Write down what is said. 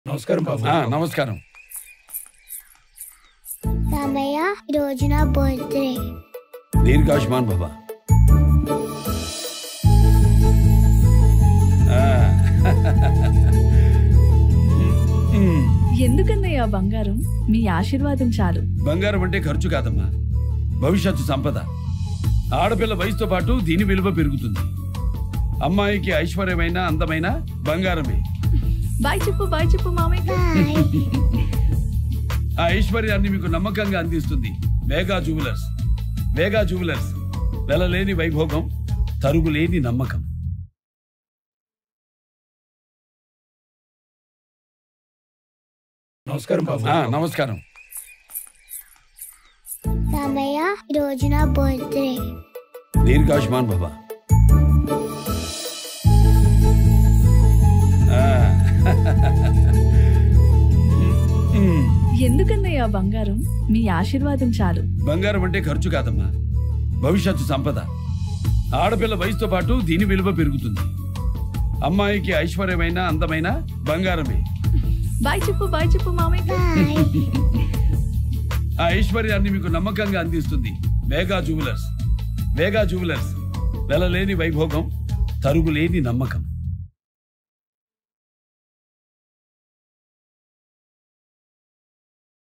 నమస్కారం బాబు ఆ, నమస్కారం మామయ్య ఈ రోజు నా బర్త్డే దీర్ఘాయుష్మాన్ బాబా ఆ. ఉమ్, ఎందుకన్నయ్య బంగారం మీ ఆశీర్వాదం చాలు బంగారం అంటే ఖర్చు కాదమ్మా భవిష్యత్తు సంపద ఆడపిల్ల వయసుతో పాటు దీని విలువ పెరుగుతుంది అమ్మాయికి ఐశ్వర్యమైన అందమైన బంగారమే బాయ్ చెప్పు బాయ్ చెప్పు మామయ్య బాయ్ ఆ ఐశ్వర్యాన్ని మీకు నమ్మకంగా అందిస్తుంది వేగా జువెలర్స్ వేగా జువెలర్స్ వెలలేని వైభోగం తరుగులేని నమ్మకం నమస్కారం బాబు ఆ, నమస్కారం మామయ్య ఈ రోజు నా బర్త్డే దీర్ఘాయుష్మాన్ బాబా ఆ. ఉమ్, ఎందుకన్నయ్య బంగారం మీ ఆశీర్వాదం చాలు బంగారం అంటే ఖర్చు కాదమ్మా భవిష్యత్తు సంపద ఆడపిల్ల వయసుతో పాటు దీని విలువ పెరుగుతుంది అమ్మాయికి ఐశ్వర్యమైన అందమైన బంగారమే బాయ్ చెప్పు బాయ్ చెప్పు మామయ్య బాయ్ ఆ ఐశ్వర్యాన్ని మీకు నమ్మకంగా అందిస్తుంది వేగా జువెలర్స్ వేగా జువెలర్స్ వెలలేని వైభోగం తరుగులేని నమ్మకం